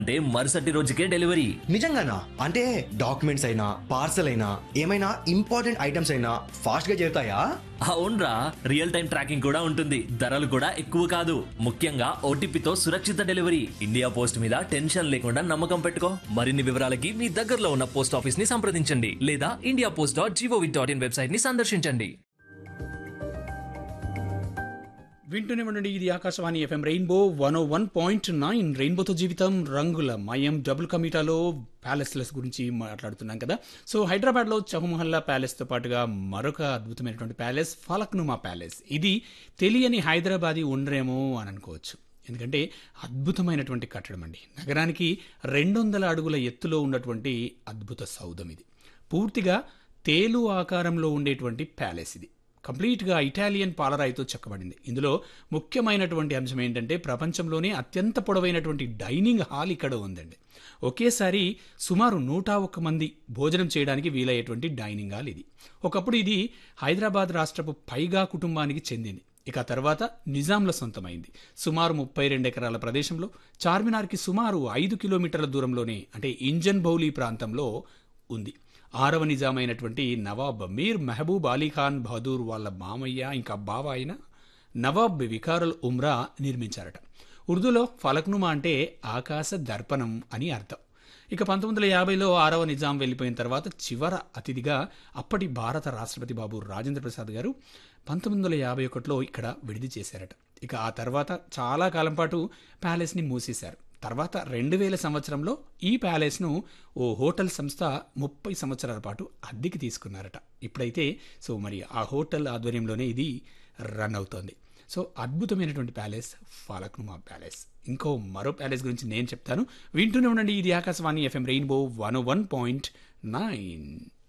అంటే మరుసటి రోజుకే డెలివరీ నిజంగానా అంటే డాక్యుమెంట్స్ అయినా పార్సల్ అయినా ఏమైనా ఇంపార్టెంట్ ఐటమ్స్ అయినా ఫాస్ట్ గా చేరుతాయా అవునరా రియల్ టైం ట్రాకింగ్ కూడా ఉంటుంది ధరలు కూడా ఎక్కువ కాదు ముఖ్యంగా ఓటీపీతో సురక్షిత డెలివరీ ఇండియా పోస్ట్ మీద టెన్షన్ లేకుండా నమ్మకం పెట్టుకో మరిన్ని వివరాలకి మీ దగ్గరలో ఉన్న పోస్ట్ ఆఫీస్ ని సంప్రదించండి లేదా India post dot GOV dot in website ని సందర్శించండి వింటూనే ఉండండి ఇది Akashvani FM rainbow one O one point nine రెయిన్బోతో జీవితం రంగుల మయం డబుల్ కమిటాలో ప్యాలెస్లెస్ గురించి మాట్లాడుతున్నాం కదా సో హైదరాబాద్లో చహుమహల్లా ప్యాలెస్తో పాటుగా మరొక అద్భుతమైనటువంటి ప్యాలెస్ ఫలక్నుమా ప్యాలెస్ ఇది తెలియని హైదరాబాదీ ఉండరేమో అని అనుకోవచ్చు ఎందుకంటే అద్భుతమైనటువంటి కట్టడం అండి నగరానికి రెండు వందల అడుగుల ఎత్తులో ఉన్నటువంటి అద్భుత సౌధం ఇది పూర్తిగా తేలు ఆకారంలో ఉండేటువంటి ప్యాలెస్ ఇది కంప్లీట్గా ఇటాలియన్ పాలరాయితో చెక్కబడింది ఇందులో ముఖ్యమైనటువంటి అంశం ఏంటంటే ప్రపంచంలోనే అత్యంత పొడవైనటువంటి డైనింగ్ హాల్ ఇక్కడ ఉందండి ఒకేసారి సుమారు నూట ఒక్క మంది భోజనం చేయడానికి వీలయ్యేటువంటి డైనింగ్ హాల్ ఇది ఒకప్పుడు ఇది హైదరాబాద్ రాష్ట్రపు పైగా కుటుంబానికి చెందింది ఇక ఆ తర్వాత నిజాంల సొంతమైంది సుమారు ముప్పై రెండు ఎకరాల ప్రదేశంలో చార్మినార్కి సుమారు ఐదు కిలోమీటర్ల దూరంలోనే అంటే ఇంజన్ బౌలీ ప్రాంతంలో ఉంది ఆరవ నిజామైనటువంటి నవాబ్ మీర్ మెహబూబ్ అలీ ఖాన్ బహదూర్ వాళ్ళ మామయ్య ఇంకా బావ అయిన నవాబ్ వికారుల్ ఉమ్రా నిర్మించారట ఉర్దూలో ఫలక్నుమా అంటే ఆకాశ దర్పణం అని అర్థం ఇక పంతొమ్మిది వందల యాభైలో ఆరవ నిజాం వెళ్ళిపోయిన తర్వాత చివర అతిథిగా అప్పటి భారత రాష్ట్రపతి బాబు రాజేంద్ర ప్రసాద్ గారు పంతొమ్మిది వందల యాభై ఒకటిలో ఇక్కడ విడిది చేశారట ఇక ఆ తర్వాత చాలా కాలం పాటు ప్యాలెస్ని మూసేశారు తర్వాత రెండు వేల సంవత్సరంలో ఈ ప్యాలెస్ను ఓ హోటల్ సంస్థ ముప్పై సంవత్సరాల పాటు అద్దెకి తీసుకున్నారట ఇప్పుడైతే సో మరి ఆ హోటల్ ఆధ్వర్యంలోనే ఇది రన్ అవుతోంది సో అద్భుతమైనటువంటి ప్యాలెస్ ఫాలక్నుమా ప్యాలెస్ ఇంకో మరో ప్యాలెస్ గురించి నేను చెప్తాను వింటూనే ఉండండి ఇది Akashvani FM rainbow one one point nine